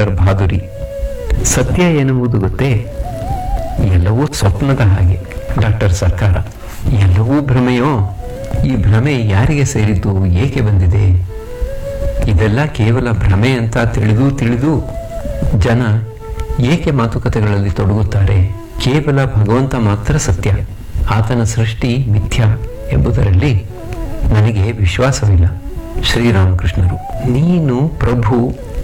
doctor ಭಾದುರಿ ಸತ್ಯ ಎನ್ನುವುದು ಗೊತ್ತೇ ಎಲ್ಲವೂ ಸ್ವಪ್ನದ ಹಾಗೆ ಡಾಕ್ಟರ್ ಸರ್ಕಾರ ಎಲ್ಲವೂ ಭ್ರಮೆಯೋ ಈ ಭ್ರಮೆ ಯಾರಿಗೆ ಸೇರಿದ್ದು ಏಕೆ ಬಂದಿದೆ ಇದೆಲ್ಲ ಕೇವಲ ಭ್ರಮೆ ಅಂತ ತಿಳಿದು ತಿಳಿದು ಜನ ಏಕೆ ಮಾತುಕತೆಗಳಲ್ಲಿ ತೊಡಗುತ್ತಾರೆ ಕೇವಲ ಭಗವಂತ ಮಾತ್ರ ಸತ್ಯ ಆತನ ಸೃಷ್ಟಿ ಮಿಥ್ಯ ಎಂಬುದರಲ್ಲಿ ನನಗೆ ವಿಶ್ವಾಸವಿಲ್ಲ ಶ್ರೀರಾಮಕೃಷ್ಣರು ನೀನು ಪ್ರಭು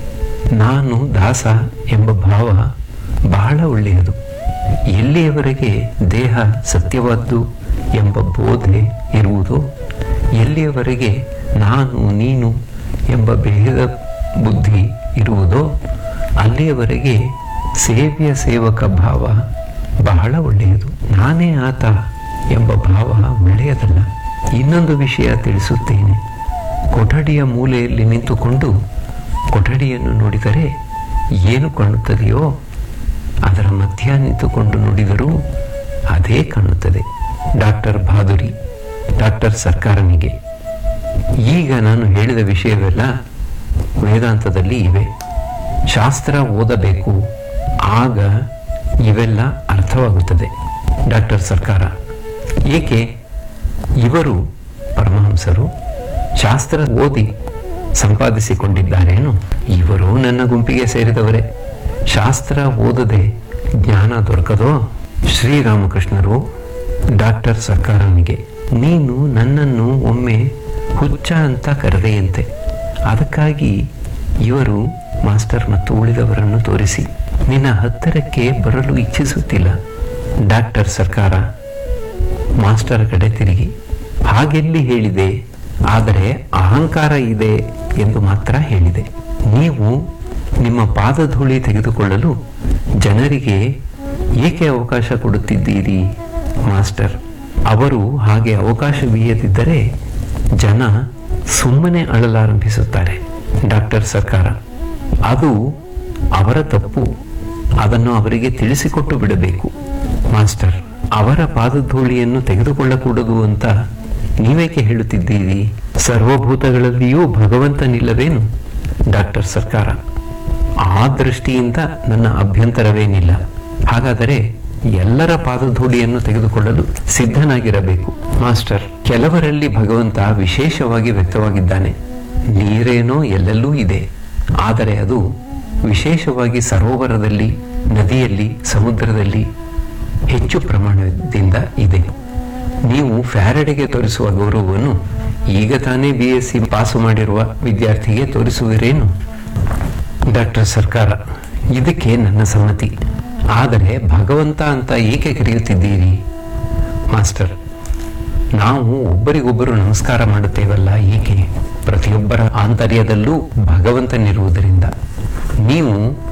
ನಾನು ದಾಸ ಎಂಬ ಭಾವ ಬಹಳ ಒಳ್ಳೆಯದು ಎಲ್ಲಿಯವರೆಗೆ ದೇಹ ಸತ್ಯವಾದ್ದು ಎಂಬ ಬೋಧೆ ಇರುವುದೋ ಎಲ್ಲಿಯವರೆಗೆ ನಾನು ನೀನು ಎಂಬ ಭೇದ ಬುದ್ಧಿ ಇರುವುದೋ ಅಲ್ಲಿಯವರೆಗೆ ಸೇವ್ಯ ಸೇವಕ ಭಾವ ಬಹಳ ಒಳ್ಳೆಯದು ನಾನೇ ಆತ ಎಂಬ ಭಾವ ಒಳ್ಳೆಯದಲ್ಲ ಇನ್ನೊಂದು ವಿಷಯ ತಿಳಿಸುತ್ತೇನೆ ಕೊಠಡಿಯ ಮೂಲೆಯಲ್ಲಿ ನಿಂತುಕೊಂಡು ಕೊಠಡಿಯನ್ನು ನೋಡಿದರೆ ಏನು ಕಾಣುತ್ತದೆಯೋ ಅದರ ಮಧ್ಯ ನಿಂತುಕೊಂಡು ನುಡಿದರೂ ಅದೇ ಕಾಣುತ್ತದೆ ಡಾಕ್ಟರ್ ಭಾದುರಿ ಡಾಕ್ಟರ್ ಸರ್ಕಾರನಿಗೆ ಈಗ ನಾನು ಹೇಳಿದ ವಿಷಯವೆಲ್ಲ ವೇದಾಂತದಲ್ಲಿ ಇವೆ ಶಾಸ್ತ್ರ ಓದಬೇಕು ಆಗ ಇವೆಲ್ಲ ಅರ್ಥವಾಗುತ್ತದೆ ಡಾಕ್ಟರ್ ಸರ್ಕಾರ ಏಕೆ ಇವರು ಪರಮಹಂಸರು ಶಾಸ್ತ್ರ ಓದಿ ಸಂಪಾದಿಸಿಕೊಂಡಿದ್ದಾರೇನು ಇವರು ನನ್ನ ಗುಂಪಿಗೆ ಸೇರಿದವರೇ ಶಾಸ್ತ್ರ ಓದದೆ ಜ್ಞಾನ ದೊರಕದೋ ಶ್ರೀರಾಮಕೃಷ್ಣರು ಡಾಕ್ಟರ್ ಸರ್ಕಾರನಿಗೆ ನೀನು ನನ್ನನ್ನು ಒಮ್ಮೆ ಹುಚ್ಚ ಅಂತ ಕರೆದೆಯಂತೆ ಅದಕ್ಕಾಗಿ ಇವರು ಮಾಸ್ಟರ್ ಮತ್ತು ಉಳಿದವರನ್ನು ತೋರಿಸಿ ನಿನ್ನ ಹತ್ತಿರಕ್ಕೆ ಬರಲು ಇಚ್ಛಿಸುತ್ತಿಲ್ಲ ಡಾಕ್ಟರ್ ಸರ್ಕಾರ ಮಾಸ್ಟರ್ ಕಡೆ ತಿರುಗಿ ಹಾಗೆಲ್ಲಿ ಹೇಳಿದೆ ಆದರೆ ಅಹಂಕಾರ ಇದೆ ಎಂದು ಮಾತ್ರ ಹೇಳಿದೆ ನೀವು ನಿಮ್ಮ ಪಾದಧೂಳಿ ತೆಗೆದುಕೊಳ್ಳಲು ಜನರಿಗೆ ಏಕೆ ಅವಕಾಶ ಕೊಡುತ್ತಿದ್ದೀರಿ ಮಾಸ್ಟರ್ ಅವರು ಹಾಗೆ ಅವಕಾಶವೀಯದಿದ್ದರೆ ಜನ ಸುಮ್ಮನೆ ಅಳಲಾರಂಭಿಸುತ್ತಾರೆ ಡಾಕ್ಟರ್ ಸರ್ಕಾರ ಅದು ಅವರ ತಪ್ಪು ಅದನ್ನು ಅವರಿಗೆ ತಿಳಿಸಿಕೊಟ್ಟು ಬಿಡಬೇಕು ಮಾಸ್ಟರ್ ಅವರ ಪಾದಧೂಳಿಯನ್ನು ತೆಗೆದುಕೊಳ್ಳಕೂಡದು ಅಂತ ನೀವೇಕೆ ಹೇಳುತ್ತಿದ್ದೀರಿ ಸರ್ವಭೂತಗಳಲ್ಲಿಯೂ ಭಗವಂತನಿಲ್ಲವೇನು ಡಾಕ್ಟರ್ ಸರ್ಕಾರ ಆ ದೃಷ್ಟಿಯಿಂದ ನನ್ನ ಅಭ್ಯಂತರವೇನಿಲ್ಲ ಹಾಗಾದರೆ ಎಲ್ಲರ ಪಾದಧೂಳಿಯನ್ನು ತೆಗೆದುಕೊಳ್ಳಲು ಸಿದ್ಧನಾಗಿರಬೇಕು ಮಾಸ್ಟರ್ ಕೆಲವರಲ್ಲಿ ಭಗವಂತ ವಿಶೇಷವಾಗಿ ವ್ಯಕ್ತವಾಗಿದ್ದಾನೆ ನೀರೇನೋ ಎಲ್ಲೆಲ್ಲೂ ಇದೆ ಆದರೆ ಅದು ವಿಶೇಷವಾಗಿ ಸರೋವರದಲ್ಲಿ ನದಿಯಲ್ಲಿ ಸಮುದ್ರದಲ್ಲಿ ಹೆಚ್ಚು ಪ್ರಮಾಣದಿಂದ ಇದೆ ನೀವು ಫ್ಯಾರಡೆಗೆ ತೋರಿಸುವ ಗೌರವವನ್ನು ಈಗ ತಾನೇ ಬಿ ಎಸ್ ಸಿ ಪಾಸು ಮಾಡಿರುವ ವಿದ್ಯಾರ್ಥಿಗೆ ತೋರಿಸುವಿರೇನು ಡಾಕ್ಟರ್ ಸರ್ಕಾರ ಇದಕ್ಕೆ ನನ್ನ ಸಮ್ಮತಿ ಆದರೆ ಭಗವಂತ ಅಂತ ಏಕೆ ಕರೆಯುತ್ತಿದ್ದೀರಿ ಮಾಸ್ಟರ್ ನಾವು ಒಬ್ಬರಿಗೊಬ್ಬರು ನಮಸ್ಕಾರ ಮಾಡುತ್ತೇವಲ್ಲ ಏಕೆ ಪ್ರತಿಯೊಬ್ಬರ ಆಂತರ್ಯದಲ್ಲೂ ಭಗವಂತನಿರುವುದರಿಂದ ನೀವು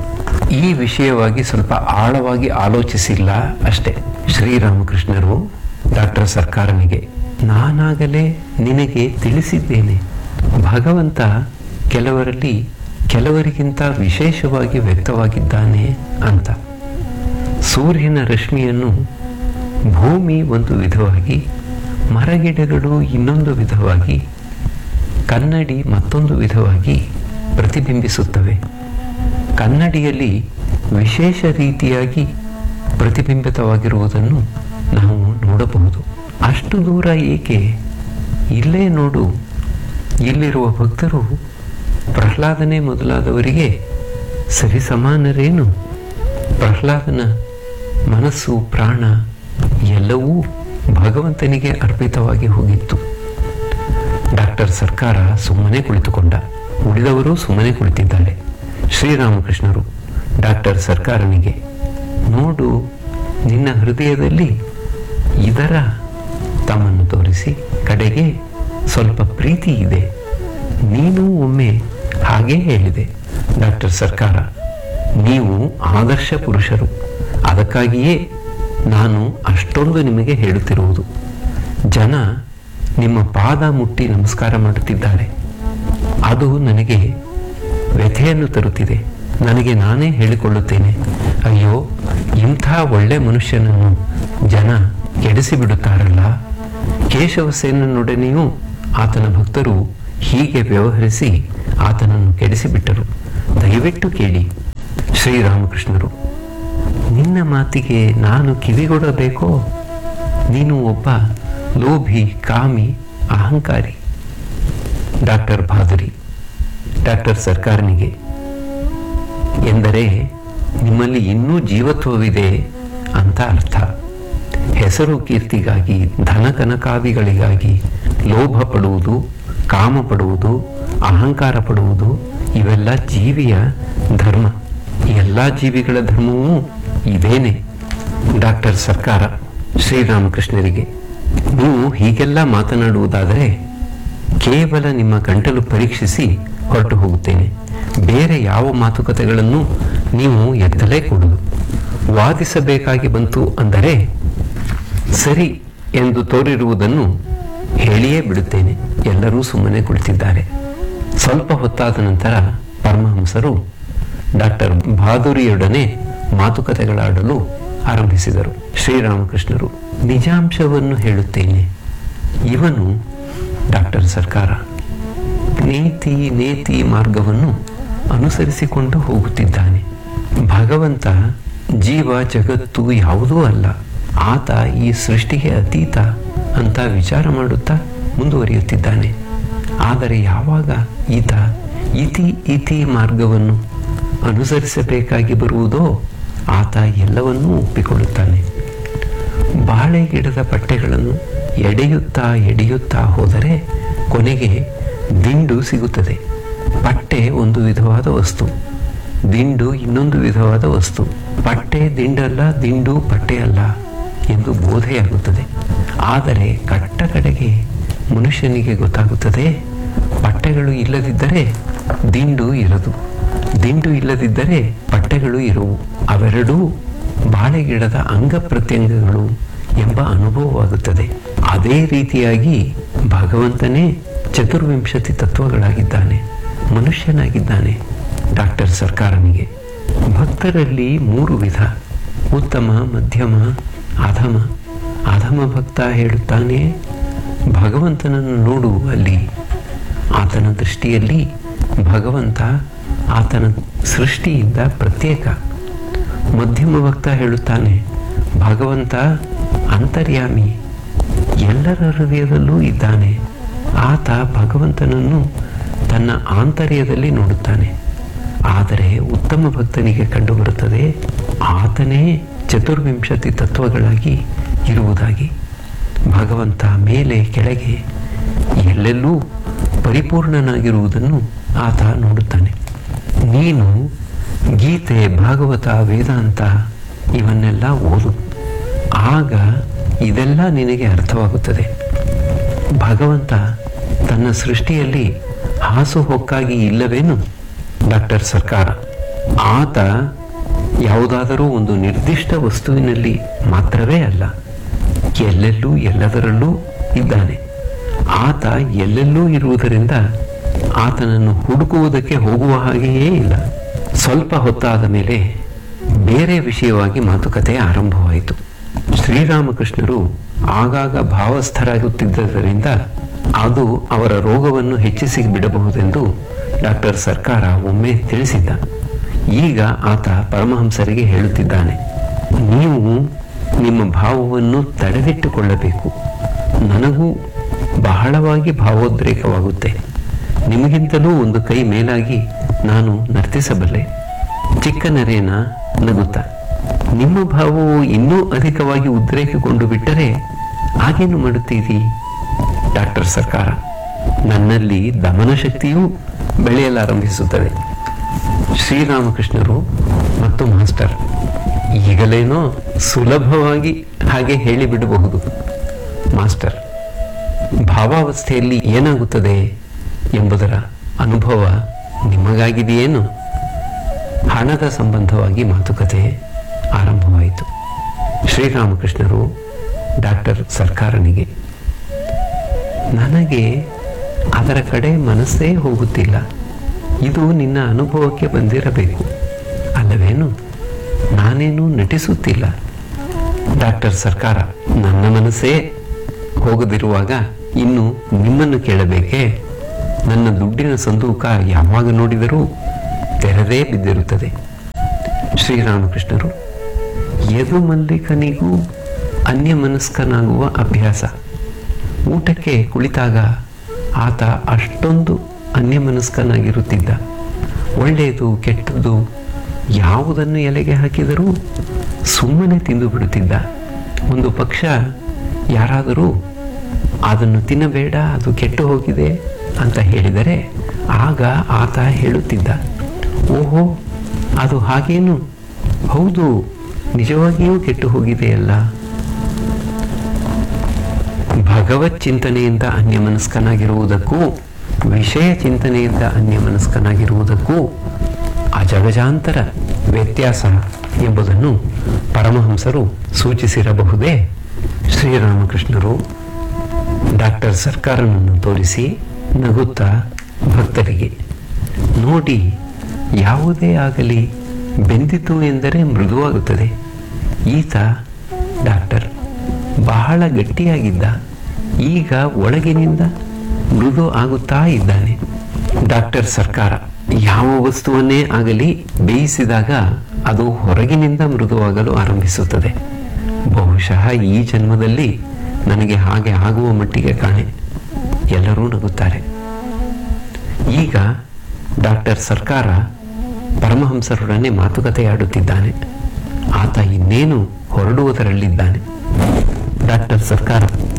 ಈ ವಿಷಯವಾಗಿ ಸ್ವಲ್ಪ ಆಳವಾಗಿ ಆಲೋಚಿಸಿಲ್ಲ ಅಷ್ಟೇ ಶ್ರೀರಾಮಕೃಷ್ಣರು ಡಾಕ್ಟರ್ ಸರ್ಕಾರನಿಗೆ ನಾನಾಗಲೇ ನಿನಗೆ ತಿಳಿಸಿದ್ದೇನೆ ಭಗವಂತ ಕೆಲವರಲ್ಲಿ ಕೆಲವರಿಗಿಂತ ವಿಶೇಷವಾಗಿ ವ್ಯಕ್ತವಾಗಿದ್ದಾನೆ ಅಂತ ಸೂರ್ಯನ ರಶ್ಮಿಯನ್ನು ಭೂಮಿ ಒಂದು ವಿಧವಾಗಿ ಮರಗಿಡಗಳು ಇನ್ನೊಂದು ವಿಧವಾಗಿ ಕನ್ನಡಿ ಮತ್ತೊಂದು ವಿಧವಾಗಿ ಪ್ರತಿಬಿಂಬಿಸುತ್ತವೆ ಕನ್ನಡಿಯಲ್ಲಿ ವಿಶೇಷ ರೀತಿಯಾಗಿ ಪ್ರತಿಬಿಂಬಿತವಾಗಿರುವುದನ್ನು ನಾವು ನೋಡಬಹುದು ಅಷ್ಟು ದೂರ ಏಕೆ ಇಲ್ಲೇ ನೋಡು ಇಲ್ಲಿರುವ ಭಕ್ತರು ಪ್ರಹ್ಲಾದನೆ ಮೊದಲಾದವರಿಗೆ ಸರಿಸಮಾನರೇನು ಪ್ರಹ್ಲಾದನ ಮನಸ್ಸು ಪ್ರಾಣ ಎಲ್ಲವೂ ಭಗವಂತನಿಗೆ ಅರ್ಪಿತವಾಗಿ ಹೋಗಿತ್ತು ಡಾಕ್ಟರ್ ಸರ್ಕಾರ ಸುಮ್ಮನೆ ಕುಳಿತುಕೊಂಡ ಉಳಿದವರು ಸುಮ್ಮನೆ ಕುಳಿತಿದ್ದಾರೆ ಶ್ರೀರಾಮಕೃಷ್ಣರು ಡಾಕ್ಟರ್ ಸರ್ಕಾರನಿಗೆ ನೋಡು ನಿನ್ನ ಹೃದಯದಲ್ಲಿ ಇದರ ತಮ್ಮನ್ನು ತೋರಿಸಿ ಕಡೆಗೆ ಸ್ವಲ್ಪ ಪ್ರೀತಿ ಇದೆ ನೀನು ಒಮ್ಮೆ ಹಾಗೇ ಹೇಳಿದೆ ಡಾಕ್ಟರ್ ಸರ್ಕಾರ ನೀವು ಆದರ್ಶ ಪುರುಷರು ಅದಕ್ಕಾಗಿಯೇ ನಾನು ಅಷ್ಟೊಂದು ನಿಮಗೆ ಹೇಳುತ್ತಿರುವುದು ಜನ ನಿಮ್ಮ ಪಾದ ಮುಟ್ಟಿ ನಮಸ್ಕಾರ ಮಾಡುತ್ತಿದ್ದಾರೆ ಅದು ನನಗೆ ವ್ಯಥೆಯನ್ನು ತರುತ್ತಿದೆ ನನಗೆ ನಾನೇ ಹೇಳಿಕೊಳ್ಳುತ್ತೇನೆ ಅಯ್ಯೋ ಇಂಥ ಒಳ್ಳೆ ಮನುಷ್ಯನನ್ನು ಜನ ಕೆಡಿಸಿಬಿಡುತ್ತಾರಲ್ಲ ಕೇಶವಸೇನನೊಡನೆಯೂ ಆತನ ಭಕ್ತರು ಹೀಗೆ ವ್ಯವಹರಿಸಿ ಆತನನ್ನು ಕೆಡಿಸಿಬಿಟ್ಟರು ದಯವಿಟ್ಟು ಕೇಳಿ ಶ್ರೀರಾಮಕೃಷ್ಣರು ನಿನ್ನ ಮಾತಿಗೆ ನಾನು ಕಿವಿಗೊಡಬೇಕೋ ನೀನು ಒಬ್ಬ ಲೋಭಿ ಕಾಮಿ ಅಹಂಕಾರಿ ಡಾಕ್ಟರ್ ಭಾದುರಿ ಡಾಕ್ಟರ್ ಸರ್ಕಾರನಿಗೆ ಎಂದರೆ ನಿಮ್ಮಲ್ಲಿ ಇನ್ನೂ ಜೀವತ್ವವಿದೆ ಅಂತ ಅರ್ಥ ಹೆಸರು ಕೀರ್ತಿಗಾಗಿ ಧನ ಕನಕಾದಿಗಳಿಗಾಗಿ ಲೋಭ ಪಡುವುದು ಕಾಮ ಪಡುವುದು ಅಹಂಕಾರ ಪಡುವುದು ಇವೆಲ್ಲ ಜೀವಿಯ ಧರ್ಮ ಎಲ್ಲ ಜೀವಿಗಳ ಧರ್ಮವೂ ಇದೇನೆ ಡಾಕ್ಟರ್ ಸರ್ಕಾರ ಶ್ರೀರಾಮಕೃಷ್ಣರಿಗೆ ನೀವು ಹೀಗೆಲ್ಲ ಮಾತನಾಡುವುದಾದರೆ ಕೇವಲ ನಿಮ್ಮ ಗಂಟಲು ಪರೀಕ್ಷಿಸಿ ಹೊರಟು ಹೋಗುತ್ತೇನೆ ಬೇರೆ ಯಾವ ಮಾತುಕತೆಗಳನ್ನು ನೀವು ಎತ್ತಲೇ ಕೊಡುದು ವಾದಿಸಬೇಕಾಗಿ ಬಂತು ಅಂದರೆ ಸರಿ ಎಂದು ತೋರಿರುವುದನ್ನು ಹೇಳಿಯೇ ಬಿಡುತ್ತೇನೆ ಎಲ್ಲರೂ ಸುಮ್ಮನೆ ಕುಳಿತಿದ್ದಾರೆ ಸ್ವಲ್ಪ ಹೊತ್ತಾದ ನಂತರ ಪರಮಹಂಸರು ಡಾಕ್ಟರ್ ಬಹಾದುರಿಯೊಡನೆ ಮಾತುಕತೆಗಳಾಡಲು ಆರಂಭಿಸಿದರು ಶ್ರೀರಾಮಕೃಷ್ಣರು ನಿಜಾಂಶವನ್ನು ಹೇಳುತ್ತೇನೆ ಇವನು ಡಾಕ್ಟರ್ ಸರ್ಕಾರ ನೀತಿ ನೇತಿ ಮಾರ್ಗವನ್ನು ಅನುಸರಿಸಿಕೊಂಡು ಹೋಗುತ್ತಿದ್ದಾನೆ ಭಗವಂತ ಜೀವ ಜಗತ್ತು ಯಾವುದೂ ಅಲ್ಲ ಆತ ಈ ಸೃಷ್ಟಿಗೆ ಅತೀತ ಅಂತ ವಿಚಾರ ಮಾಡುತ್ತಾ ಮುಂದುವರಿಯುತ್ತಿದ್ದಾನೆ ಆದರೆ ಯಾವಾಗ ಈತ ಇತಿ ಇತಿ ಮಾರ್ಗವನ್ನು ಅನುಸರಿಸಬೇಕಾಗಿ ಬರುವುದೋ ಆತ ಎಲ್ಲವನ್ನೂ ಒಪ್ಪಿಕೊಳ್ಳುತ್ತಾನೆ ಬಾಳೆ ಗಿಡದ ಪಟ್ಟೆಗಳನ್ನು ಎಡೆಯುತ್ತಾ ಎಡೆಯುತ್ತಾ ಹೋದರೆ ಕೊನೆಗೆ ದಿಂಡು ಸಿಗುತ್ತದೆ ಪಟ್ಟೆ ಒಂದು ವಿಧವಾದ ವಸ್ತು ದಿಂಡು ಇನ್ನೊಂದು ವಿಧವಾದ ವಸ್ತು ಪಟ್ಟೆ ದಿಂಡಲ್ಲ ದಿಂಡು ಪಟ್ಟೆ ಅಲ್ಲ ಎಂದು ಬೋಧೆಯಾಗುತ್ತದೆ ಆದರೆ ಕಟ್ಟ ಕಡೆಗೆ ಮನುಷ್ಯನಿಗೆ ಗೊತ್ತಾಗುತ್ತದೆ ಪಟ್ಟೆಗಳು ಇಲ್ಲದಿದ್ದರೆ ದಿಂಡು ಇರದು ದಿಂಡು ಇಲ್ಲದಿದ್ದರೆ ಪಟ್ಟೆಗಳು ಇರುವು ಅವೆರಡೂ ಬಾಳೆಗಿಡದ ಅಂಗ ಪ್ರತ್ಯಂಗಗಳು ಎಂಬ ಅನುಭವವಾಗುತ್ತದೆ ಅದೇ ರೀತಿಯಾಗಿ ಭಗವಂತನೇ ಚತುರ್ವಿಂಶತಿ ತತ್ವಗಳಾಗಿದ್ದಾನೆ ಮನುಷ್ಯನಾಗಿದ್ದಾನೆ ಡಾಕ್ಟರ್ ಸರ್ಕಾರನಿಗೆ ಭಕ್ತರಲ್ಲಿ ಮೂರು ವಿಧ ಉತ್ತಮ ಮಧ್ಯಮ ಅಧಮ ಅಧಮ ಭಕ್ತ ಹೇಳುತ್ತಾನೆ ಭಗವಂತನನ್ನು ನೋಡು ಅಲ್ಲಿ ಆತನ ದೃಷ್ಟಿಯಲ್ಲಿ ಭಗವಂತ ಆತನ ಸೃಷ್ಟಿಯಿಂದ ಪ್ರತ್ಯೇಕ ಮಧ್ಯಮ ಭಕ್ತ ಹೇಳುತ್ತಾನೆ ಭಗವಂತ ಅಂತರ್ಯಾಮಿ ಎಲ್ಲರ ಹೃದಯದಲ್ಲೂ ಇದ್ದಾನೆ ಆತ ಭಗವಂತನನ್ನು ತನ್ನ ಆಂತರ್ಯದಲ್ಲಿ ನೋಡುತ್ತಾನೆ ಆದರೆ ಉತ್ತಮ ಭಕ್ತನಿಗೆ ಕಂಡುಬರುತ್ತದೆ ಆತನೇ ಚತುರ್ವಿಂಶತಿ ತತ್ವಗಳಾಗಿ ಇರುವುದಾಗಿ ಭಗವಂತ ಮೇಲೆ ಕೆಳಗೆ ಎಲ್ಲೆಲ್ಲೂ ಪರಿಪೂರ್ಣನಾಗಿರುವುದನ್ನು ಆತ ನೋಡುತ್ತಾನೆ ನೀನು ಗೀತೆ ಭಾಗವತ ವೇದಾಂತ ಇವನ್ನೆಲ್ಲ ಓದು ಆಗ ಇದೆಲ್ಲ ನಿನಗೆ ಅರ್ಥವಾಗುತ್ತದೆ ಭಗವಂತ ತನ್ನ ಸೃಷ್ಟಿಯಲ್ಲಿ ಹಾಸುಹೊಕ್ಕಾಗಿ ಇಲ್ಲವೇನು ಡಾಕ್ಟರ್ ಸರ್ಕಾರ ಆತ ಯಾವುದಾದರೂ ಒಂದು ನಿರ್ದಿಷ್ಟ ವಸ್ತುವಿನಲ್ಲಿ ಮಾತ್ರವೇ ಅಲ್ಲ ಎಲ್ಲೆಲ್ಲೂ ಎಲ್ಲದರಲ್ಲೂ ಇದ್ದಾನೆ ಆತ ಎಲ್ಲೆಲ್ಲೂ ಇರುವುದರಿಂದ ಆತನನ್ನು ಹುಡುಕುವುದಕ್ಕೆ ಹೋಗುವ ಹಾಗೆಯೇ ಇಲ್ಲ ಸ್ವಲ್ಪ ಹೊತ್ತಾದ ಮೇಲೆ ಬೇರೆ ವಿಷಯವಾಗಿ ಮಾತುಕತೆ ಆರಂಭವಾಯಿತು ಶ್ರೀರಾಮಕೃಷ್ಣರು ಆಗಾಗ ಭಾವಸ್ಥರಾಗುತ್ತಿದ್ದರಿಂದ ಅದು ಅವರ ರೋಗವನ್ನು ಹೆಚ್ಚಿಸಿ ಬಿಡಬಹುದೆಂದು ಡಾಕ್ಟರ್ ಸರ್ಕಾರ ಒಮ್ಮೆ ತಿಳಿಸಿದ್ದ ಈಗ ಆತ ಪರಮಹಂಸರಿಗೆ ಹೇಳುತ್ತಿದ್ದಾನೆ ನೀವು ನಿಮ್ಮ ಭಾವವನ್ನು ತಡೆದಿಟ್ಟುಕೊಳ್ಳಬೇಕು ನನಗೂ ಬಹಳವಾಗಿ ಭಾವೋದ್ರೇಕವಾಗುತ್ತೆ ನಿಮಗಿಂತಲೂ ಒಂದು ಕೈ ಮೇಲಾಗಿ ನಾನು ನರ್ತಿಸಬಲ್ಲೆ ಚಿಕ್ಕ ನರೇನ ನಗುತ್ತ ನಿಮ್ಮ ಭಾವವು ಇನ್ನೂ ಅಧಿಕವಾಗಿ ಉದ್ರೇಕಗೊಂಡು ಬಿಟ್ಟರೆ ಆಗೇನು ಮಾಡುತ್ತೀರಿ ಡಾಕ್ಟರ್ ಸರ್ಕಾರ ನನ್ನಲ್ಲಿ ದಮನ ಶಕ್ತಿಯೂ ಬೆಳೆಯಲಾರಂಭಿಸುತ್ತದೆ ಶ್ರೀರಾಮಕೃಷ್ಣರು ಮತ್ತು ಮಾಸ್ಟರ್ ಈಗಲೇನೋ ಸುಲಭವಾಗಿ ಹಾಗೆ ಹೇಳಿಬಿಡಬಹುದು ಮಾಸ್ಟರ್ ಭಾವಾವಸ್ಥೆಯಲ್ಲಿ ಏನಾಗುತ್ತದೆ ಎಂಬುದರ ಅನುಭವ ನಿಮಗಾಗಿದೆಯೇನು ಹಣದ ಸಂಬಂಧವಾಗಿ ಮಾತುಕತೆ ಆರಂಭವಾಯಿತು ಶ್ರೀರಾಮಕೃಷ್ಣರು ಡಾಕ್ಟರ್ ಸರ್ಕಾರನಿಗೆ ನನಗೆ ಅದರ ಕಡೆ ಮನಸ್ಸೇ ಹೋಗುತ್ತಿಲ್ಲ ಇದು ನಿನ್ನ ಅನುಭವಕ್ಕೆ ಬಂದಿರಬೇಕು ಅಲ್ಲವೇನು ನಾನೇನು ನಟಿಸುತ್ತಿಲ್ಲ ಡಾಕ್ಟರ್ ಸರ್ಕಾರ ನನ್ನ ಮನಸ್ಸೇ ಹೋಗದಿರುವಾಗ ಇನ್ನು ನಿಮ್ಮನ್ನು ಕೇಳಬೇಕೇ ನನ್ನ ದುಡ್ಡಿನ ಸಂದೂಕ ಯಾವಾಗ ನೋಡಿದರೂ ತೆರೆದೇ ಬಿದ್ದಿರುತ್ತದೆ ಶ್ರೀರಾಮಕೃಷ್ಣರು ಯದು ಮಲ್ಲಿಕನಿಗೂ ಅನ್ಯಮನಸ್ಕನಾಗುವ ಅಭ್ಯಾಸ ಊಟಕ್ಕೆ ಕುಳಿತಾಗ ಆತ ಅಷ್ಟೊಂದು ಅನ್ಯಮನಸ್ಕನಾಗಿರುತ್ತಿದ್ದ ಒಳ್ಳೆಯದು ಕೆಟ್ಟದ್ದು ಯಾವುದನ್ನು ಎಲೆಗೆ ಹಾಕಿದರೂ ಸುಮ್ಮನೆ ತಿಂದು ಬಿಡುತ್ತಿದ್ದ ಒಂದು ಪಕ್ಷ ಯಾರಾದರೂ ಅದನ್ನು ತಿನ್ನಬೇಡ ಅದು ಕೆಟ್ಟು ಹೋಗಿದೆ ಅಂತ ಹೇಳಿದರೆ ಆಗ ಆತ ಹೇಳುತ್ತಿದ್ದ ಓಹೋ ಅದು ಹಾಗೇನು ಹೌದು ನಿಜವಾಗಿಯೂ ಕೆಟ್ಟು ಹೋಗಿದೆಯಲ್ಲ ಭಗವತ್ ಚಿಂತನೆಯಿಂದ ಅನ್ಯಮನಸ್ಕನಾಗಿರುವುದಕ್ಕೂ ವಿಷಯ ಚಿಂತನೆಯಿಂದ ಅನ್ಯಮನಸ್ಕನಾಗಿರುವುದಕ್ಕೂ ಅಜಗಜಾಂತರ ವ್ಯತ್ಯಾಸ ಎಂಬುದನ್ನು ಪರಮಹಂಸರು ಸೂಚಿಸಿರಬಹುದೇ ಶ್ರೀರಾಮಕೃಷ್ಣರು ಡಾಕ್ಟರ್ ಸರ್ಕಾರನನ್ನು ತೋರಿಸಿ ನಗುತ್ತಾ ಭಕ್ತರಿಗೆ ನೋಡಿ ಯಾವುದೇ ಆಗಲಿ ಬೆಂದಿತು ಎಂದರೆ ಮೃದುವಾಗುತ್ತದೆ ಈತ ಡಾಕ್ಟರ್ ಬಹಳ ಗಟ್ಟಿಯಾಗಿದ್ದ ಈಗ ಒಳಗಿನಿಂದ ಮೃದು ಆಗುತ್ತಾ ಇದ್ದಾನೆ ಡಾಕ್ಟರ್ ಸರ್ಕಾರ ಯಾವ ವಸ್ತುವನ್ನೇ ಆಗಲಿ ಬೇಯಿಸಿದಾಗ ಅದು ಹೊರಗಿನಿಂದ ಮೃದುವಾಗಲು ಆರಂಭಿಸುತ್ತದೆ ಬಹುಶಃ ಈ ಜನ್ಮದಲ್ಲಿ ನನಗೆ ಹಾಗೆ ಆಗುವ ಮಟ್ಟಿಗೆ ಕಾಣೆ ಎಲ್ಲರೂ ನಗುತ್ತಾರೆ ಈಗ ಡಾಕ್ಟರ್ ಸರ್ಕಾರ ಪರಮಹಂಸರೊಡನೆ ಮಾತುಕತೆಯಾಡುತ್ತಿದ್ದಾನೆ ಆತ ಇನ್ನೇನು ಹೊರಡುವುದರಲ್ಲಿದ್ದಾನೆ ಡಾಕ್ಟರ್ ಸರ್ಕಾರ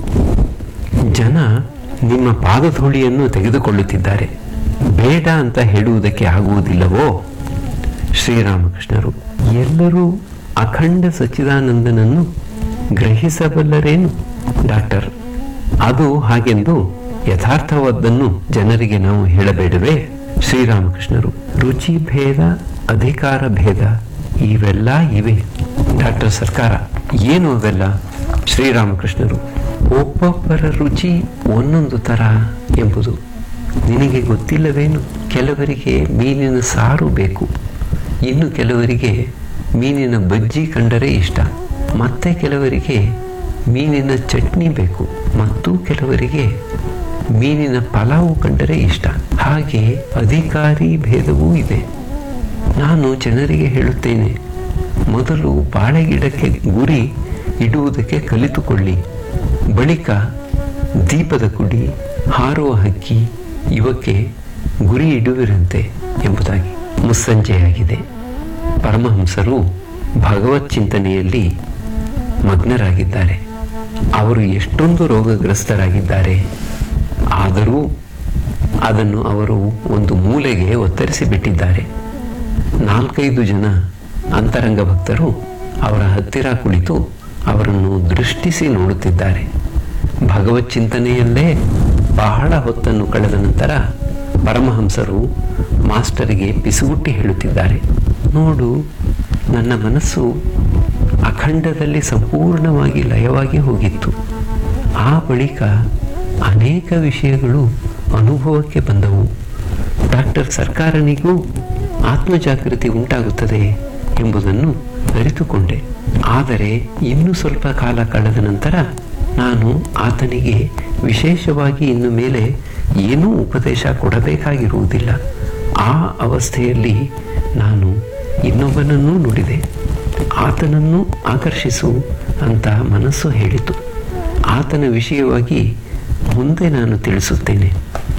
ಜನ ನಿಮ್ಮ ಪಾದಧೂಳಿಯನ್ನು ತೆಗೆದುಕೊಳ್ಳುತ್ತಿದ್ದಾರೆ ಬೇಡ ಅಂತ ಹೇಳುವುದಕ್ಕೆ ಆಗುವುದಿಲ್ಲವೋ ಶ್ರೀರಾಮಕೃಷ್ಣರು ಎಲ್ಲರೂ ಅಖಂಡ ಸಚ್ಚಿದಾನಂದನನ್ನು ಗ್ರಹಿಸಬಲ್ಲರೇನು ಡಾಕ್ಟರ್ ಅದು ಹಾಗೆಂದು ಯಥಾರ್ಥವಾದ್ದನ್ನು ಜನರಿಗೆ ನಾವು ಹೇಳಬೇಡವೇ ಶ್ರೀರಾಮಕೃಷ್ಣರು ರುಚಿ ಭೇದ ಅಧಿಕಾರ ಭೇದ ಇವೆಲ್ಲ ಇವೆ ಡಾಕ್ಟರ್ ಸರ್ಕಾರ ಏನು ಅವೆಲ್ಲ ಶ್ರೀರಾಮಕೃಷ್ಣರು ಒಬ್ಬೊಬ್ಬರ ರುಚಿ ಒಂದೊಂದು ತರ ಎಂಬುದು ನಿನಗೆ ಗೊತ್ತಿಲ್ಲವೇನು ಕೆಲವರಿಗೆ ಮೀನಿನ ಸಾರು ಬೇಕು ಇನ್ನು ಕೆಲವರಿಗೆ ಮೀನಿನ ಬಜ್ಜಿ ಕಂಡರೆ ಇಷ್ಟ ಮತ್ತೆ ಕೆಲವರಿಗೆ ಮೀನಿನ ಚಟ್ನಿ ಬೇಕು ಮತ್ತು ಕೆಲವರಿಗೆ ಮೀನಿನ ಪಲಾವು ಕಂಡರೆ ಇಷ್ಟ ಹಾಗೆ ಅಧಿಕಾರಿ ಭೇದವೂ ಇದೆ ನಾನು ಜನರಿಗೆ ಹೇಳುತ್ತೇನೆ ಮೊದಲು ಬಾಳೆಗಿಡಕ್ಕೆ ಗುರಿ ಇಡುವುದಕ್ಕೆ ಕಲಿತುಕೊಳ್ಳಿ ಬಳಿಕ ದೀಪದ ಕುಡಿ ಹಾರುವ ಹಕ್ಕಿ ಇವಕ್ಕೆ ಗುರಿ ಇಡುವಿರಂತೆ ಎಂಬುದಾಗಿ ಮುಸ್ಸಂಜೆಯಾಗಿದೆ ಪರಮಹಂಸರು ಭಗವತ್ ಚಿಂತನೆಯಲ್ಲಿ ಮಗ್ನರಾಗಿದ್ದಾರೆ ಅವರು ಎಷ್ಟೊಂದು ರೋಗಗ್ರಸ್ತರಾಗಿದ್ದಾರೆ ಆದರೂ ಅದನ್ನು ಅವರು ಒಂದು ಮೂಲೆಗೆ ಒತ್ತರಿಸಿ ಬಿಟ್ಟಿದ್ದಾರೆ ನಾಲ್ಕೈದು ಜನ ಅಂತರಂಗ ಭಕ್ತರು ಅವರ ಹತ್ತಿರ ಕುಳಿತು ಅವರನ್ನು ದೃಷ್ಟಿಸಿ ನೋಡುತ್ತಿದ್ದಾರೆ ಭಗವತ್ ಚಿಂತನೆಯಲ್ಲೇ ಬಹಳ ಹೊತ್ತನ್ನು ಕಳೆದ ನಂತರ ಪರಮಹಂಸರು ಮಾಸ್ಟರಿಗೆ ಪಿಸುಗುಟ್ಟಿ ಹೇಳುತ್ತಿದ್ದಾರೆ ನೋಡು ನನ್ನ ಮನಸ್ಸು ಅಖಂಡದಲ್ಲಿ ಸಂಪೂರ್ಣವಾಗಿ ಲಯವಾಗಿ ಹೋಗಿತ್ತು ಆ ಬಳಿಕ ಅನೇಕ ವಿಷಯಗಳು ಅನುಭವಕ್ಕೆ ಬಂದವು ಡಾಕ್ಟರ್ ಸರ್ಕಾರನಿಗೂ ಆತ್ಮಜಾಗೃತಿ ಉಂಟಾಗುತ್ತದೆ ಎಂಬುದನ್ನು ಅರಿತುಕೊಂಡೆ ಆದರೆ ಇನ್ನು ಸ್ವಲ್ಪ ಕಾಲ ಕಳೆದ ನಂತರ ನಾನು ಆತನಿಗೆ ವಿಶೇಷವಾಗಿ ಇನ್ನು ಮೇಲೆ ಏನೂ ಉಪದೇಶ ಕೊಡಬೇಕಾಗಿರುವುದಿಲ್ಲ ಆ ಅವಸ್ಥೆಯಲ್ಲಿ ನಾನು ಇನ್ನೊಬ್ಬನನ್ನೂ ನುಡಿದೆ ಆತನನ್ನು ಆಕರ್ಷಿಸು ಅಂತ ಮನಸ್ಸು ಹೇಳಿತು ಆತನ ವಿಷಯವಾಗಿ ಮುಂದೆ ನಾನು ತಿಳಿಸುತ್ತೇನೆ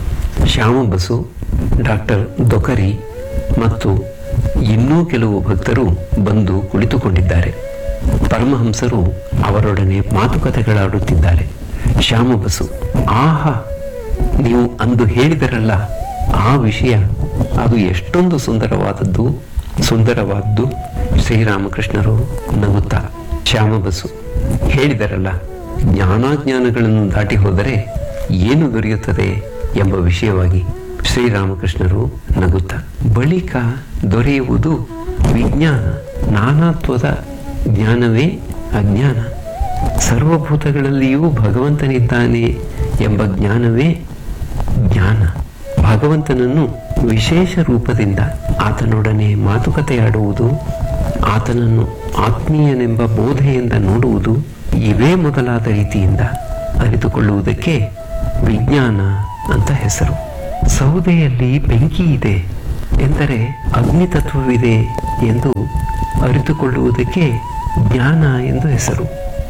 ಶ್ಯಾಮಬಸು ಡಾಕ್ಟರ್ ದೊಕರಿ ಮತ್ತು ಇನ್ನೂ ಕೆಲವು ಭಕ್ತರು ಬಂದು ಕುಳಿತುಕೊಂಡಿದ್ದಾರೆ ಪರಮಹಂಸರು ಅವರೊಡನೆ ಮಾತುಕತೆಗಳಾಡುತ್ತಿದ್ದಾರೆ ಶ್ಯಾಮಬಸು ಆಹಾ ನೀವು ಅಂದು ಹೇಳಿದರಲ್ಲ ಆ ವಿಷಯ ಅದು ಎಷ್ಟೊಂದು ಸುಂದರವಾದದ್ದು ಸುಂದರವಾದ್ದು ಶ್ರೀರಾಮಕೃಷ್ಣರು ನಗುತ್ತಾ ಶ್ಯಾಮಬಸು ಹೇಳಿದರಲ್ಲ ಜ್ಞಾನಾಜ್ಞಾನಗಳನ್ನು ದಾಟಿ ಹೋದರೆ ಏನು ದೊರೆಯುತ್ತದೆ ಎಂಬ ವಿಷಯವಾಗಿ ಶ್ರೀರಾಮಕೃಷ್ಣರು ನಗುತ್ತಾ ಬಳಿಕ ದೊರೆಯುವುದು ವಿಜ್ಞಾನ ನಾನಾತ್ವದ ಜ್ಞಾನವೇ ಅಜ್ಞಾನ ಸರ್ವಭೂತಗಳಲ್ಲಿಯೂ ಭಗವಂತನಿದ್ದಾನೆ ಎಂಬ ಜ್ಞಾನವೇ ಜ್ಞಾನ ಭಗವಂತನನ್ನು ವಿಶೇಷ ರೂಪದಿಂದ ಆತನೊಡನೆ ಮಾತುಕತೆಯಾಡುವುದು ಆತನನ್ನು ಆತ್ಮೀಯನೆಂಬ ಬೋಧೆಯಿಂದ ನೋಡುವುದು ಇವೇ ಮೊದಲಾದ ರೀತಿಯಿಂದ ಅರಿತುಕೊಳ್ಳುವುದಕ್ಕೆ ವಿಜ್ಞಾನ ಅಂತ ಹೆಸರು ಸೌದೆಯಲ್ಲಿ ಬೆಂಕಿ ಇದೆ ಎಂದರೆ ಅಗ್ನಿ ತತ್ವವಿದೆ ಎಂದು ಅರಿತುಕೊಳ್ಳುವುದಕ್ಕೆ ಜ್ಞಾನ ಎಂದು ಹೆಸರು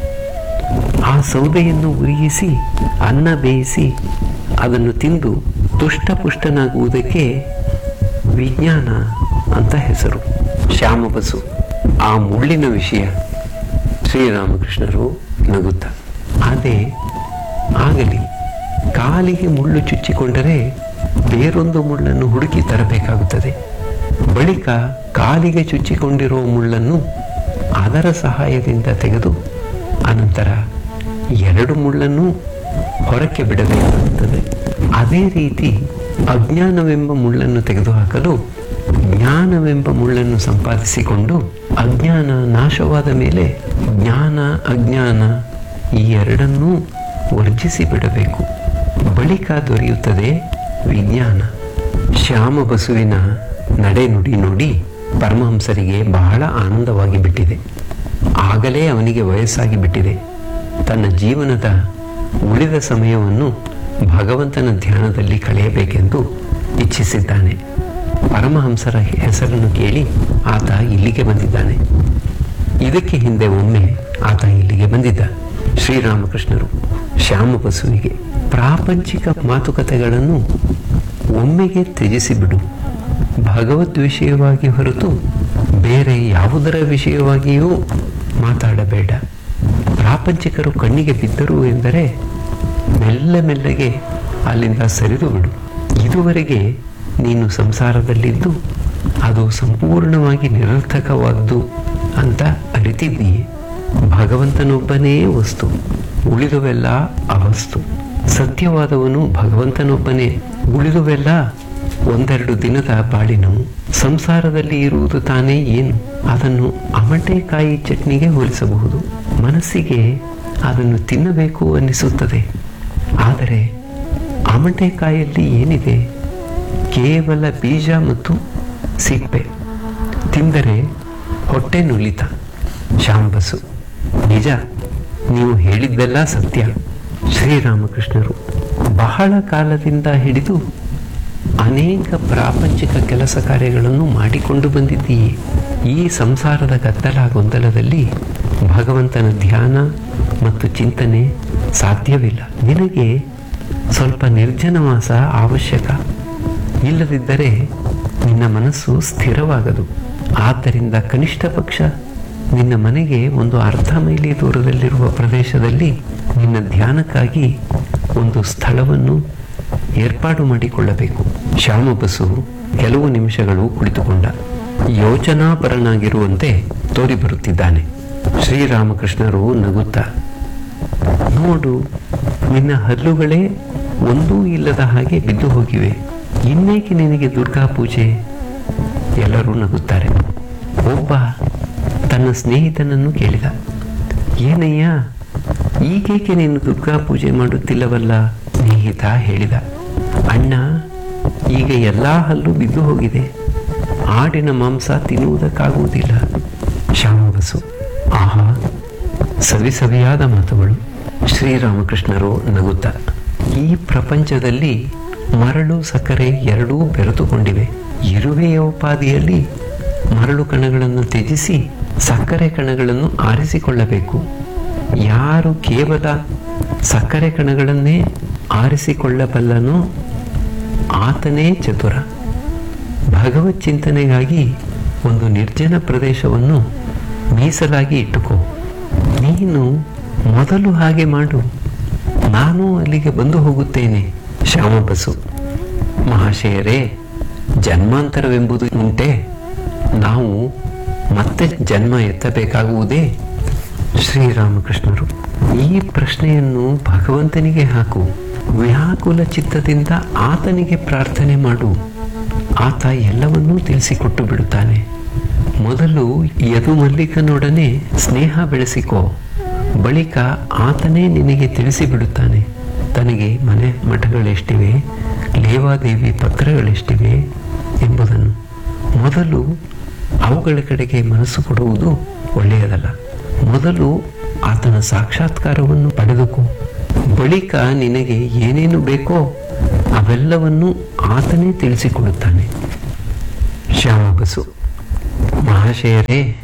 ಆ ಸೌದೆಯನ್ನು ಉರಿಯಿಸಿ ಅನ್ನ ಬೇಯಿಸಿ ಅದನ್ನು ತಿಂದು ತುಷ್ಟಪುಷ್ಟನಾಗುವುದಕ್ಕೆ ವಿಜ್ಞಾನ ಅಂತ ಹೆಸರು ಶ್ಯಾಮಬಸು ಆ ಮುಳ್ಳಿನ ವಿಷಯ ಶ್ರೀರಾಮಕೃಷ್ಣರು ನಗುತ್ತ ಅದೇ ಆಗಲಿ ಕಾಲಿಗೆ ಮುಳ್ಳು ಚುಚ್ಚಿಕೊಂಡರೆ ಬೇರೊಂದು ಮುಳ್ಳನ್ನು ಹುಡುಕಿ ತರಬೇಕಾಗುತ್ತದೆ ಬಳಿಕ ಕಾಲಿಗೆ ಚುಚ್ಚಿಕೊಂಡಿರುವ ಮುಳ್ಳನ್ನು ಅದರ ಸಹಾಯದಿಂದ ತೆಗೆದು ಅನಂತರ ಎರಡು ಮುಳ್ಳನ್ನು ಹೊರಕ್ಕೆ ಬಿಡಬೇಕಾಗುತ್ತದೆ ಅದೇ ರೀತಿ ಅಜ್ಞಾನವೆಂಬ ಮುಳ್ಳನ್ನು ತೆಗೆದುಹಾಕಲು ಜ್ಞಾನವೆಂಬ ಮುಳ್ಳನ್ನು ಸಂಪಾದಿಸಿಕೊಂಡು ಅಜ್ಞಾನ ನಾಶವಾದ ಮೇಲೆ ಜ್ಞಾನ ಅಜ್ಞಾನ ಈ ಎರಡನ್ನೂ ವರ್ಜಿಸಿ ಬಿಡಬೇಕು ಬಳಿಕ ದೊರೆಯುತ್ತದೆ ವಿಜ್ಞಾನ ಶ್ಯಾಮ ಬಸುವಿನ ನಡೆನುಡಿ ನೋಡಿ ಪರಮಹಂಸರಿಗೆ ಬಹಳ ಆನಂದವಾಗಿ ಬಿಟ್ಟಿದೆ ಆಗಲೇ ಅವನಿಗೆ ವಯಸ್ಸಾಗಿ ಬಿಟ್ಟಿದೆ ತನ್ನ ಜೀವನದ ಉಳಿದ ಸಮಯವನ್ನು ಭಗವಂತನ ಧ್ಯಾನದಲ್ಲಿ ಕಳೆಯಬೇಕೆಂದು ಇಚ್ಛಿಸಿದ್ದಾನೆ ಪರಮಹಂಸರ ಹೆಸರನ್ನು ಕೇಳಿ ಆತ ಇಲ್ಲಿಗೆ ಬಂದಿದ್ದಾನೆ ಇದಕ್ಕೆ ಹಿಂದೆ ಒಮ್ಮೆ ಆತ ಇಲ್ಲಿಗೆ ಬಂದಿದ್ದ ಶ್ರೀರಾಮಕೃಷ್ಣರು ಶ್ಯಾಮ ಬಸುವಿಗೆ ಪ್ರಾಪಂಚಿಕ ಮಾತುಕತೆಗಳನ್ನು ಒಮ್ಮೆಗೆ ತ್ಯಜಿಸಿಬಿಡು ಭಗವದ್ ವಿಷಯವಾಗಿ ಹೊರತು ಬೇರೆ ಯಾವುದರ ವಿಷಯವಾಗಿಯೂ ಮಾತಾಡಬೇಡ ಪ್ರಾಪಂಚಿಕರು ಕಣ್ಣಿಗೆ ಬಿದ್ದರು ಎಂದರೆ ಮೆಲ್ಲ ಮೆಲ್ಲಗೆ ಅಲ್ಲಿಂದ ಸರಿದು ಬಿಡು ಇದುವರೆಗೆ ನೀನು ಸಂಸಾರದಲ್ಲಿದ್ದು ಅದು ಸಂಪೂರ್ಣವಾಗಿ ನಿರರ್ಥಕವಾದ್ದು ಅಂತ ಅರಿತಿದ್ದೀಯೆ ಭಗವಂತನೊಬ್ಬನೇ ವಸ್ತು ಉಳಿದುವೆಲ್ಲ ಅವಸ್ತು ಸತ್ಯವಾದವನು ಭಗವಂತನೊಬ್ಬನೇ ಉಳಿದುವೆಲ್ಲ ಒಂದೆರಡು ದಿನದ ಬಾಳಿನವು ಸಂಸಾರದಲ್ಲಿ ಇರುವುದು ತಾನೇ ಏನು ಅದನ್ನು ಅಮಟೆಕಾಯಿ ಚಟ್ನಿಗೆ ಹೋಲಿಸಬಹುದು ಮನಸ್ಸಿಗೆ ಅದನ್ನು ತಿನ್ನಬೇಕು ಅನ್ನಿಸುತ್ತದೆ ಆದರೆ ಅಮಟೆಕಾಯಲ್ಲಿ ಏನಿದೆ ಕೇವಲ ಬೀಜ ಮತ್ತು ಸಿಪ್ಪೆ ತಿಂದರೆ ಹೊಟ್ಟೆ ನುಲಿತ ಶಾಂಬಸು ನಿಜ ನೀವು ಹೇಳಿದ್ದೆಲ್ಲ ಸತ್ಯ ಶ್ರೀರಾಮಕೃಷ್ಣರು ಬಹಳ ಕಾಲದಿಂದ ಹಿಡಿದು ಅನೇಕ ಪ್ರಾಪಂಚಿಕ ಕೆಲಸ ಕಾರ್ಯಗಳನ್ನು ಮಾಡಿಕೊಂಡು ಬಂದಿದ್ದೀಯೆ ಈ ಸಂಸಾರದ ಗದ್ದಲ ಗೊಂದಲದಲ್ಲಿ ಭಗವಂತನ ಧ್ಯಾನ ಮತ್ತು ಚಿಂತನೆ ಸಾಧ್ಯವಿಲ್ಲ ನಿನಗೆ ಸ್ವಲ್ಪ ನಿರ್ಜನವಾಸ ಅವಶ್ಯಕ ಇಲ್ಲದಿದ್ದರೆ ನಿನ್ನ ಮನಸ್ಸು ಸ್ಥಿರವಾಗದು ಆದ್ದರಿಂದ ಕನಿಷ್ಠ ಪಕ್ಷ ನಿನ್ನ ಮನೆಗೆ ಒಂದು ಅರ್ಧ ಮೈಲಿ ದೂರದಲ್ಲಿರುವ ಪ್ರದೇಶದಲ್ಲಿ ನಿನ್ನ ಧ್ಯಾನಕ್ಕಾಗಿ ಒಂದು ಸ್ಥಳವನ್ನು ಏರ್ಪಾಡು ಮಾಡಿಕೊಳ್ಳಬೇಕು ಶ್ಯಾಮಬಸು ಕೆಲವು ನಿಮಿಷಗಳು ಕುಳಿತುಕೊಂಡ ಯೋಚನಾಪರನಾಗಿರುವಂತೆ ತೋರಿಬರುತ್ತಿದ್ದಾನೆ ಶ್ರೀರಾಮಕೃಷ್ಣರು ನಗುತ್ತಾ ನೋಡು ನಿನ್ನ ಹಲ್ಲುಗಳೇ ಒಂದೂ ಇಲ್ಲದ ಹಾಗೆ ಬಿದ್ದು ಹೋಗಿವೆ ಇನ್ನೇಕೆ ನಿನಗೆ ದುರ್ಗಾ ಪೂಜೆ ಎಲ್ಲರೂ ನಗುತ್ತಾರೆ ಒಬ್ಬ ತನ್ನ ಸ್ನೇಹಿತನನ್ನು ಕೇಳಿದ ಏನಯ್ಯ ಈಗೇಕೆ ನೀನು ದುರ್ಗಾ ಪೂಜೆ ಮಾಡುತ್ತಿಲ್ಲವಲ್ಲ ಸ್ನೇಹಿತ ಹೇಳಿದ ಅಣ್ಣ ಈಗ ಎಲ್ಲ ಹಲ್ಲು ಬಿದ್ದು ಹೋಗಿದೆ ಆಡಿನ ಮಾಂಸ ತಿನ್ನುವುದಕ್ಕಾಗುವುದಿಲ್ಲ ಶ್ಯಾಮಬಸು ಆಹಾ ಸವಿ ಸವಿಯಾದ ಮಾತುಗಳು ಶ್ರೀರಾಮಕೃಷ್ಣರು ನಗುತ್ತಾ ಈ ಪ್ರಪಂಚದಲ್ಲಿ ಮರಳು ಸಕ್ಕರೆ ಎರಡೂ ಬೆರೆತುಕೊಂಡಿವೆ ಇರುವೆಯ ಉಪಾದಿಯಲ್ಲಿ ಮರಳು ಕಣಗಳನ್ನು ತ್ಯಜಿಸಿ ಸಕ್ಕರೆ ಕಣಗಳನ್ನು ಆರಿಸಿಕೊಳ್ಳಬೇಕು ಯಾರು ಕೇವಲ ಸಕ್ಕರೆ ಕಣಗಳನ್ನೇ ಆರಿಸಿಕೊಳ್ಳಬಲ್ಲನೋ ಆತನೇ ಚತುರ ಭಗವತ್ ಚಿಂತನೆಗಾಗಿ ಒಂದು ನಿರ್ಜನ ಪ್ರದೇಶವನ್ನು ಮೀಸಲಾಗಿ ಇಟ್ಟುಕೋ ನೀನು ಮೊದಲು ಹಾಗೆ ಮಾಡು ನಾನು ಅಲ್ಲಿಗೆ ಬಂದು ಹೋಗುತ್ತೇನೆ ಶ್ಯಾಮಬಸು ಮಹಾಶಯರೇ ಜನ್ಮಾಂತರವೆಂಬುದು ಉಂಟೆ ನಾವು ಮತ್ತೆ ಜನ್ಮ ಎತ್ತಬೇಕಾಗುವುದೇ ಶ್ರೀರಾಮಕೃಷ್ಣರು ಈ ಪ್ರಶ್ನೆಯನ್ನು ಭಗವಂತನಿಗೆ ಹಾಕು ವ್ಯಾಕುಲ ಚಿತ್ತದಿಂದ ಆತನಿಗೆ ಪ್ರಾರ್ಥನೆ ಮಾಡು ಆತ ಎಲ್ಲವನ್ನೂ ತಿಳಿಸಿಕೊಟ್ಟು ಬಿಡುತ್ತಾನೆ ಮೊದಲು ಯದು ಮಲ್ಲಿಕನೊಡನೆ ಸ್ನೇಹ ಬೆಳೆಸಿಕೋ ಬಳಿಕ ಆತನೇ ನಿನಗೆ ತಿಳಿಸಿಬಿಡುತ್ತಾನೆ ತನಗೆ ಮನೆ ಮಠಗಳೆಷ್ಟಿವೆ ಲೇವಾದೇವಿ ಪತ್ರಗಳೆಷ್ಟಿವೆ ಎಂಬುದನ್ನು ಮೊದಲು ಅವುಗಳ ಕಡೆಗೆ ಮನಸ್ಸು ಕೊಡುವುದು ಒಳ್ಳೆಯದಲ್ಲ ಮೊದಲು ಆತನ ಸಾಕ್ಷಾತ್ಕಾರವನ್ನು ಪಡೆದುಕೋ ಬಳಿಕ ನಿನಗೆ ಏನೇನು ಬೇಕೋ ಅವೆಲ್ಲವನ್ನು ಆತನೇ ತಿಳಿಸಿಕೊಡುತ್ತಾನೆ ಶ್ಯಾಮಬಸು ಮಹಾಶಯರೇ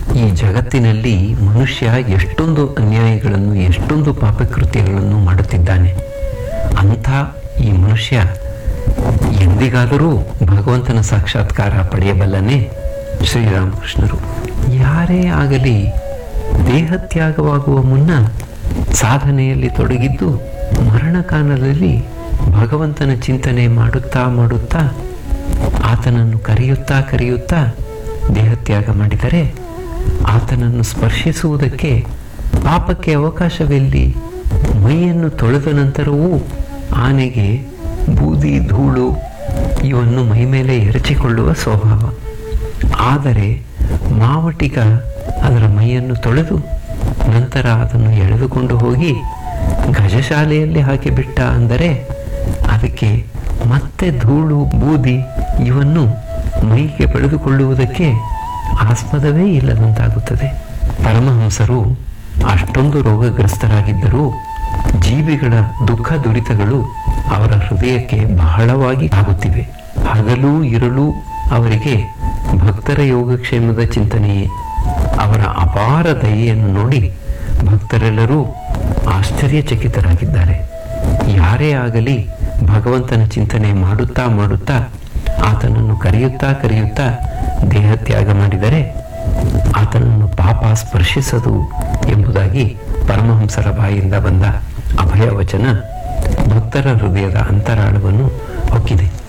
ಈ ಜಗತ್ತಿನಲ್ಲಿ ಮನುಷ್ಯ ಎಷ್ಟೊಂದು ಅನ್ಯಾಯಗಳನ್ನು ಎಷ್ಟೊಂದು ಪಾಪಕೃತ್ಯಗಳನ್ನು ಮಾಡುತ್ತಿದ್ದಾನೆ ಅಂಥ ಈ ಮನುಷ್ಯ ಎಂದಿಗಾದರೂ ಭಗವಂತನ ಸಾಕ್ಷಾತ್ಕಾರ ಪಡೆಯಬಲ್ಲನೆ ಶ್ರೀರಾಮಕೃಷ್ಣರು ಯಾರೇ ಆಗಲಿ ದೇಹತ್ಯಾಗವಾಗುವ ಮುನ್ನ ಸಾಧನೆಯಲ್ಲಿ ತೊಡಗಿದ್ದು ಮರಣಕಾಲದಲ್ಲಿ ಭಗವಂತನ ಚಿಂತನೆ ಮಾಡುತ್ತಾ ಮಾಡುತ್ತಾ ಆತನನ್ನು ಕರೆಯುತ್ತಾ ಕರೆಯುತ್ತಾ ದೇಹತ್ಯಾಗ ಮಾಡಿದರೆ ಆತನನ್ನು ಸ್ಪರ್ಶಿಸುವುದಕ್ಕೆ ಪಾಪಕ್ಕೆ ಅವಕಾಶವೆಲ್ಲಿ ಮೈಯನ್ನು ತೊಳೆದ ನಂತರವೂ ಆನೆಗೆ ಬೂದಿ ಧೂಳು ಇವನ್ನು ಮೈ ಮೇಲೆ ಎರಚಿಕೊಳ್ಳುವ ಸ್ವಭಾವ ಆದರೆ ಮಾವಟಿಗ ಅದರ ಮೈಯನ್ನು ತೊಳೆದು ನಂತರ ಅದನ್ನು ಎಳೆದುಕೊಂಡು ಹೋಗಿ ಗಜಶಾಲೆಯಲ್ಲಿ ಹಾಕಿಬಿಟ್ಟ ಅಂದರೆ ಅದಕ್ಕೆ ಮತ್ತೆ ಧೂಳು ಬೂದಿ ಇವನ್ನು ಮೈಗೆ ಬೆಳೆದುಕೊಳ್ಳುವುದಕ್ಕೆ ಆಸ್ಪದವೇ ಇಲ್ಲದಂತಾಗುತ್ತದೆ ಪರಮಹಂಸರು ಅಷ್ಟೊಂದು ರೋಗಗ್ರಸ್ತರಾಗಿದ್ದರೂ ಜೀವಿಗಳ ದುಃಖ ದುರಿತಗಳು ಅವರ ಹೃದಯಕ್ಕೆ ಬಹಳವಾಗಿ ಆಗುತ್ತಿವೆ ಹಗಲು ಇರಲು ಅವರಿಗೆ ಭಕ್ತರ ಯೋಗಕ್ಷೇಮದ ಚಿಂತನೆಯೇ ಅವರ ಅಪಾರ ದಯೆಯನ್ನು ನೋಡಿ ಭಕ್ತರೆಲ್ಲರೂ ಆಶ್ಚರ್ಯಚಕಿತರಾಗಿದ್ದಾರೆ ಯಾರೇ ಆಗಲಿ ಭಗವಂತನ ಚಿಂತನೆ ಮಾಡುತ್ತಾ ಮಾಡುತ್ತಾ ಆತನನ್ನು ಕರೆಯುತ್ತಾ ಕರೆಯುತ್ತಾ ದೇಹತ್ಯಾಗ ಮಾಡಿದರೆ ಆತನನ್ನು ಪಾಪ ಸ್ಪರ್ಶಿಸದು ಎಂಬುದಾಗಿ ಪರಮಹಂಸರ ಬಾಯಿಂದ ಬಂದ ಅಭಯ ವಚನ ಭಕ್ತರ ಹೃದಯದ ಅಂತರಾಳವನ್ನು ಹೊಕ್ಕಿದೆ